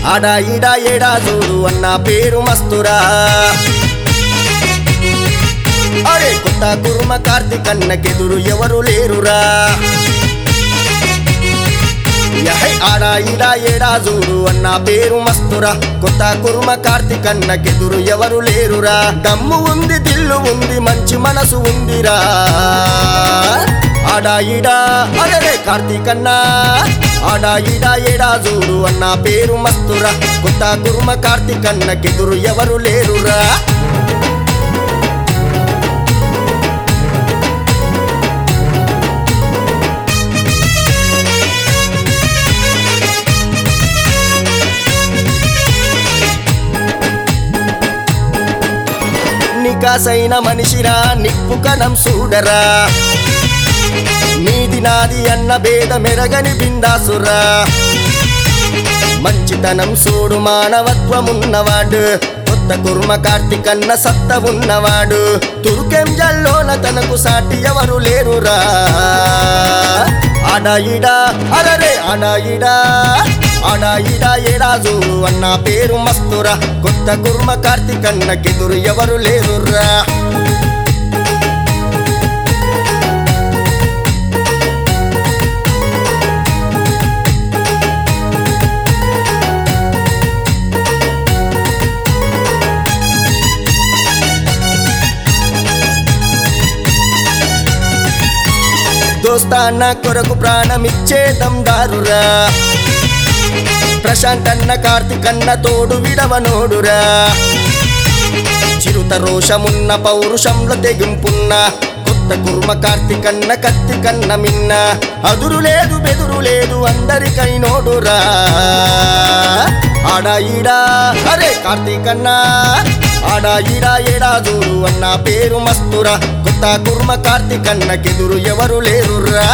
ఆడా ఈడా ఏడా చూడు అన్న పేరు మస్తురా అరే కొత్త కుర్మ కార్తీక్ అన్నకెదురు ఎవరు లేరురా యహై ఆడా ఈడా ఏడా చూడు అన్న పేరు మస్తురా కొత్త కుర్మ కార్తీక్ అన్నకెదురు ఎవరు లేరురా దమ్ము ఉంది దిల్లు ఉంది మంచి మనసు ఉందిరా ఆడా ఈడా అరే కార్తీక్ అన్నా ఆడా ఈడా ఏడా చూడు అన్న పేరు మస్తురా కొత్త కుర్మ కార్తీక్ అన్నకెదురు ఎవరు లేరురా నికాసైన మనిషిరా నిప్పు కణం చూడరా నీది నాది అన్న భేద మెరగని బిందాసురా మంచితనం సూడు మానవత్వమున్నవాడు కొత్త కుర్మ కార్తీకన్న సత్త ఉన్నవాడు తురుకెం జల్లోన తనకు సాటి ఎవరు లేరురా ఆడాయిడా అరరే ఆడాయిడా ఆడాయిడా ఏడాజు అన్న పేరు మస్తురా కొత్త కుర్మ కార్తీకన్నకెదురు ఎవరు లేరురా దోస్తాన్న కొరకు ప్రాణమిచ్చేదం దారురా ప్రశాంత్ అన్న కార్తిక్ అన్న తోడు విడవనోడురా చిరుత రోషమున్న పౌరుషంలో తెగింపున్న కొత్త కుర్మ కార్తిక్ అన్న కత్తి కన్న మిన్న అదురు లేదు బెదురు లేదు అందరికైనోడురా ఆడా ఈడా అరే కార్తీక్ అన్నా ఆడా ఈడా ఏడా చూడు అన్న పేరు మస్తురా కొత్త కుర్మ కార్తీక్ అన్నకెదురు ఎవరు లేరురా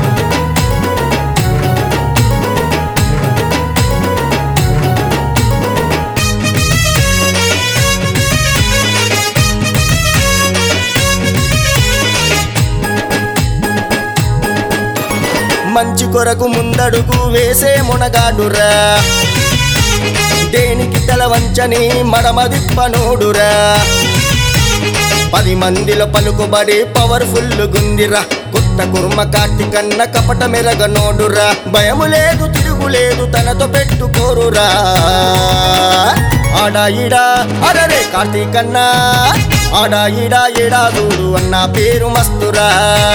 మంచి కొరకు ముందడుగు వేసే మునగాడురా దేనికి తల వంచని మడమదిప్పనోడురా పది మందిలో పలుకుబడి పవర్ఫుల్ గుందిరా కొత్త కుర్మ కార్తీకన్న కపట మెరగనోడురా భయము లేదు తిరుగు లేదు తనతో పెట్టుకోరురా ఆడా ఈడా అరరే కార్తీకన్నా ఆడా ఈడా ఏడా చూడు అన్న పేరు మస్తురా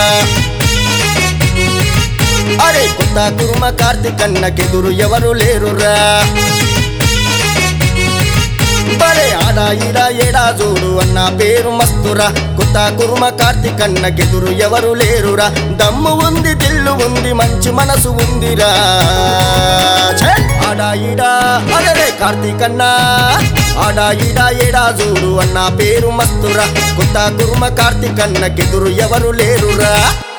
అరే కొత్త కుర్మ కార్తీక్ అన్నకెదురు ఎవరు లేరురా బరే ఆడా ఈడా ఏడా చూడు అన్న పేరు మస్తురా కొత్త కుర్మ కార్తీక్ అన్నకెదురు ఎవరు లేరురా దమ్ము ఉంది దిల్లు ఉంది మంచి మనసు ఉందిరా ఛే! ఆడా ఈడా అరే కార్తీక్ అన్నా ఆడా ఈడా ఏడా చూడు అన్న పేరు మస్తురా కొత్త కుర్మ కార్తీక్ అన్నకెదురు ఎవరు లేరురా